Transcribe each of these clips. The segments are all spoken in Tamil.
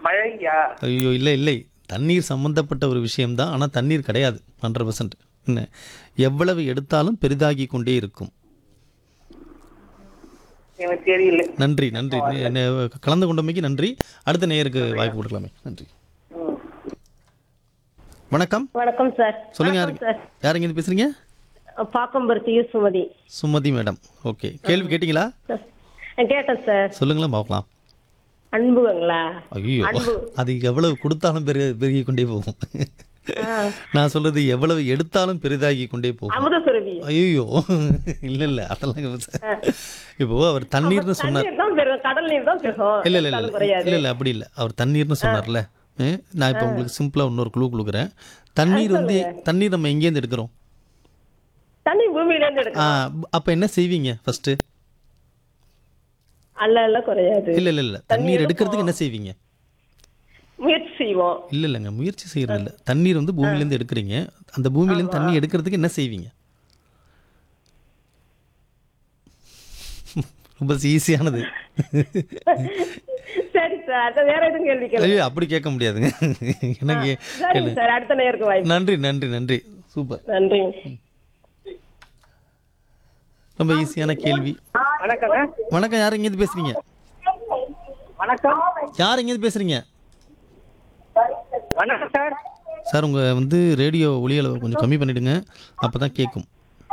மழையா ஐயோ இல்லை இல்லை தண்ணீர் சம்பந்தப்பட்ட ஒரு விஷயம்தான் ஆனால் தண்ணீர் கிடையாது ஹண்ட்ரட் பர்சன்ட் என்ன எவ்வளவு எடுத்தாலும் பெரிதாகி கொண்டே இருக்கும் எனக்கு தெரியல நன்றி நன்றி என்ன கலந்து கொண்டமைக்கு நன்றி அடுத்த நேயருக்கு வாய்ப்பு கொடுக்கலாமே நன்றி ம். வணக்கம் வணக்கம் சார் சொல்லுங்க வணக்கம் யாரு யார் இருந்து பேசுறீங்க sir Pakkamparuthi Sumathi Sumathi madam okay கேள்வி கேட்டிங்களா சார் நான் கேட்டேன் சார் சொல்லுங்களேன் பார்க்கலாம் அன்புங்களா ஐயோ அன்பு. அது எவ்வளவு கொடுத்தாலும் பெருக பெருகி கொண்டே போகும் ஆ. நான் சொல்றது எவ்வளவு எடுத்தாலும் பெரிதாகி கொண்டே போகும் அமுத சுரபி ஐயோ இல்ல இல்ல அதெல்லாம் இல்ல சார். இப்போ அவர் தண்ணீர்னு சொன்னார் தண்ணீர் தான் பெருகும் கடல் நீர் தான் பெருகும் இல்ல இல்ல இல்ல கடல் இல்ல குறையாது இல்ல இல்ல அப்படி இல்ல அவர் தண்ணீர்னு சொன்னார்ல ஏ, நான் இப்போ உங்களுக்கு சிம்பிளா இன்னொரு குழு கொடுக்குறேன் தண்ணீர் வந்து தண்ணீர் நம்ம எங்கேருந்து எடுக்கிறோம் தண்ணி பூமியில இருந்து எடுக்கும் ஆ, அப்ப என்ன செய்வீங்க ஃபர்ஸ்ட் அல்ல அல்ல குறையாது இல்ல இல்ல இல்ல தண்ணீர் எடுக்கிறதுக்கு என்ன செய்வீங்க முயற்சி செய்வோம் இல்ல இல்லைங்க முயற்சி செய்யறது இல்ல தண்ணீர் வந்து பூமியில இருந்து எடுக்கிறீங்க அந்த பூமியில இருந்து தண்ணி எடுக்கிறதுக்கு என்ன செய்வீங்க ரொம்ப ஈஸியானது சரி சார் அடுத்த வேற எதுவும் கேள்வி கேளுங்க ஐயோ அப்படி கேட்க முடியாதுங்க எனக்கு சரிங்க சார் அடுத்த நேருக்கு வாய்ப்பு நன்றி நன்றி நன்றி சூப்பர் நன்றி ரொம்ப ஈஸியான கேள்வி வணக்கங்க வணக்கம் யார் எங்கேருந்து பேசுறீங்க வணக்கம் யார் எங்கேருந்து பேசுறீங்க வணக்கம் சார் சார் உங்க வந்து ரேடியோ ஒலி அளவு கொஞ்சம் கம்மி பண்ணிடுங்க அப்பதான் கேட்கும்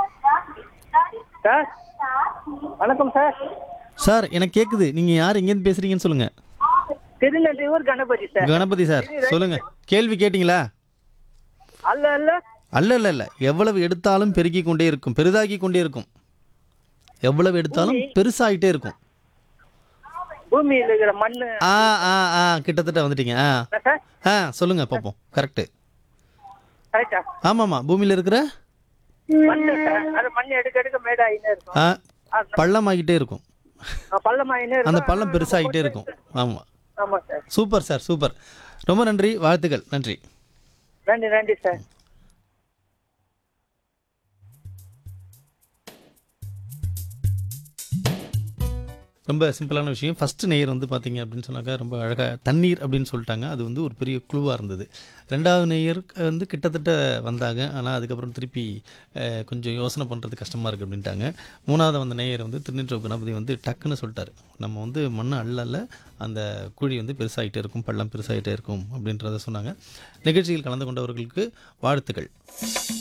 சார் வணக்கம் சார் சார் எனக்கு கேட்குது நீங்க யார் எங்கேருந்து பேசுறீங்கன்னு சொல்லுங்க திருநெல்வேலூர் கணபதி சார் கணபதி சார் சொல்லுங்க கேள்வி கேட்டிங்களா அல்ல அல்ல அல்ல இல்ல இல்ல எவ்வளவு எடுத்தாலும் பெருகி கொண்டே இருக்கும் பெரிதாகி கொண்டே இருக்கும் எவ்வளவு எடுத்தாலும் பெருசாயிட்டே இருக்கும் பூமியில் இருக்கிற மண்ணு ஆ ஆ ஆ கிட்டத்தட்ட வந்துட்டீங்க ஆ என்ன சார் ஆ சொல்லுங்க பார்ப்போம் கரெக்டு கரெக்டா ஆமாம்மா பூமியில் இருக்கிற மண்ணு சார் அது மண் எடுக்க எடுக்க மேடாயினே இருக்கும் ஆ பள்ளமாகிட்டே இருக்கும் பள்ளமாயினே அந்த இருக்கும் பள்ளம் பெருசாகிட்டே இருக்கும் ஆமாம் ஆமா சார் சூப்பர் சார் சூப்பர் ரொம்ப நன்றி வாழ்த்துக்கள் நன்றி நன்றி நன்றி சார் ரொம்ப சிம்பிளான விஷயம் ஃபஸ்ட்டு நேயர் வந்து பார்த்தீங்க அப்படின்னு சொன்னாக்கா ரொம்ப அழகாக தண்ணீர் அப்படின்னு சொல்லிட்டாங்க அது வந்து ஒரு பெரிய குழுவாக இருந்தது ரெண்டாவது நேயர் வந்து கிட்டத்தட்ட வந்தாங்க ஆனால் அதுக்கப்புறம் திருப்பி அஹ், கொஞ்சம் யோசனை பண்ணுறது கஷ்டமாக இருக்குது அப்படின்ட்டாங்க மூணாவது வந்த நேயர் வந்து திருநெற்று கணபதி வந்து டக்குன்னு சொல்லிட்டாரு நம்ம வந்து மண் அள்ளல அந்த குழி வந்து பெருசாகிட்டே இருக்கும் பள்ளம் பெருசாகிட்டே இருக்கும் அப்படின்றத சொன்னாங்க நிகழ்ச்சியில் கலந்து கொண்டவர்களுக்கு வாழ்த்துக்கள்